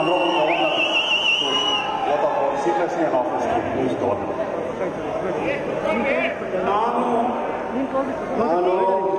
honorable governor to oath of secrecy and office to whose governor. ನಾನು ನಾನು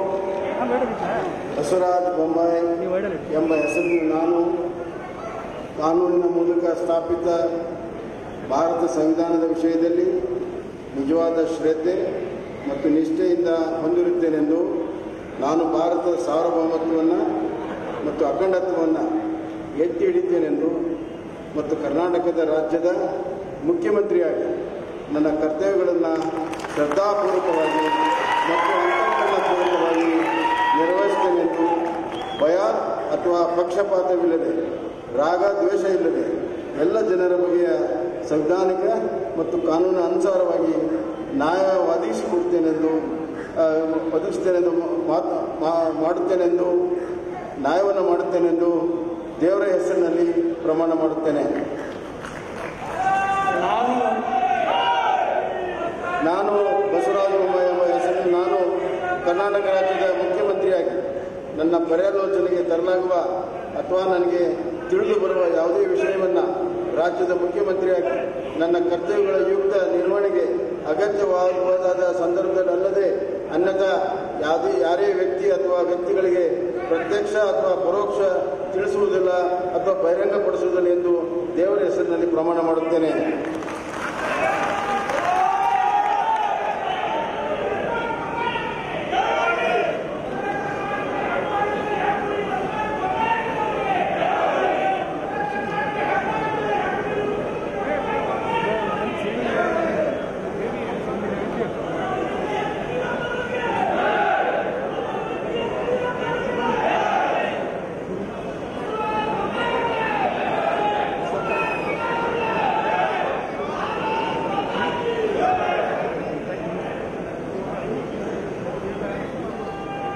ಬಸವರಾಜ ಬೊಮ್ಮಾಯಿ ಎಂಬ ಹೆಸರಿನ ನಾನು ಕಾನೂನಿನ ಮೂಲಕ ಸ್ಥಾಪಿತ ಭಾರತ ಸಂವಿಧಾನದ ವಿಷಯದಲ್ಲಿ ನಿಜವಾದ ಶ್ರದ್ಧೆ ಮತ್ತು ನಿಷ್ಠೆಯಿಂದ ಹೊಂದಿರುತ್ತೇನೆಂದು ನಾನು ಭಾರತದ ಸಾರ್ವಭೌಮತ್ವವನ್ನು ಮತ್ತು ಅಖಂಡತ್ವವನ್ನು ಎತ್ತಿ ಹಿಡಿತೇನೆಂದು ಮತ್ತು ಕರ್ನಾಟಕದ ರಾಜ್ಯದ ಮುಖ್ಯಮಂತ್ರಿಯಾಗಿ ನನ್ನ ಕರ್ತವ್ಯಗಳನ್ನು ಶ್ರದ್ಧಾಪೂರ್ವಕವಾಗಿ ಮತ್ತು ಅಂತಃಕರಣಪೂರ್ವಕವಾಗಿ ನಿರ್ವಹಿಸ್ತೇನೆಂದು ಭಯ ಅಥವಾ ಪಕ್ಷಪಾತವಿಲ್ಲದೆ ರಾಗ ದ್ವೇಷ ಇಲ್ಲದೆ ಎಲ್ಲ ಜನರ ಬಗೆಯ ಸಂವಿಧಾನಿಕ ಮತ್ತು ಕಾನೂನು ಅನುಸಾರವಾಗಿ ನ್ಯಾಯ ಒದಗಿಸಿಕೊಡ್ತೇನೆಂದು ಆ, ಒದಗಿಸ್ತೇನೆಂದು ಮಾತು ಮಾ- ಮಾಡುತ್ತೇನೆಂದು ನ್ಯಾಯವನ್ನು ಮಾಡುತ್ತೇನೆಂದು ದೇವರ ಹೆಸರಿನಲ್ಲಿ ಪ್ರಮಾಣ ಮಾಡುತ್ತೇನೆ ನಾನು ನಾನು ಬಸವರಾಜ ಬೊಮ್ಮಾಯಿ ಎಂಬ ಹೆಸರಿನ ನಾನು ಕರ್ನಾಟಕ ರಾಜ್ಯದ ಮುಖ್ಯಮಂತ್ರಿಯಾಗಿ ನನ್ನ ಪರ್ಯಾಲೋಚನೆಗೆ ತರಲಾಗುವ ಅಥವಾ ನನಗೆ ತಿಳಿದು ಬರುವ ಯಾವುದೇ ವಿಷಯವನ್ನು ರಾಜ್ಯದ ಮುಖ್ಯಮಂತ್ರಿಯಾಗಿ ನನ್ನ ಕರ್ತವ್ಯಗಳ ಯುಕ್ತ ನಿರ್ವಹಣೆಗೆ ಅಗತ್ಯವಾಗುವುದಾದ ಸಂದರ್ಭದಲ್ಲದೆ ಅನ್ಯಥಾ ಯಾವುದೇ ಯಾರೇ ವ್ಯಕ್ತಿ ಅಥವಾ ವ್ಯಕ್ತಿಗಳಿಗೆ ಪ್ರತ್ಯಕ್ಷ ಅಥವಾ ಪರೋಕ್ಷ ತಿಳಿಸುವುದಿಲ್ಲ ಅಥವಾ ಬಹಿರಂಗಪಡಿಸುವುದಿಲ್ಲ ಎಂದು ದೇವರ ಹೆಸರಿನಲ್ಲಿ ಪ್ರಮಾಣ ಮಾಡುತ್ತೇನೆ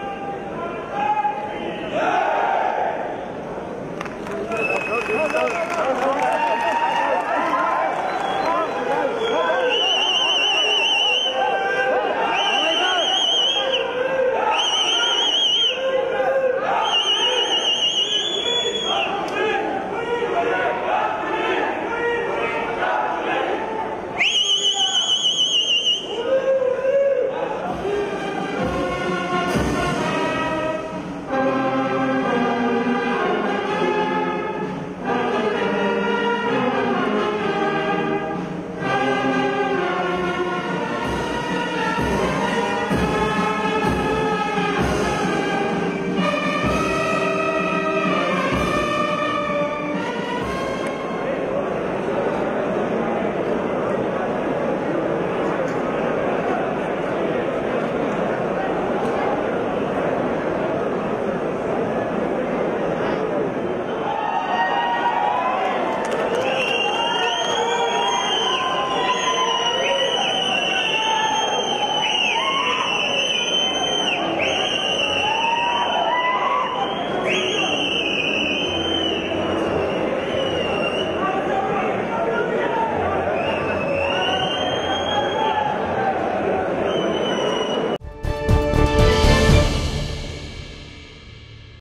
Go, go, go.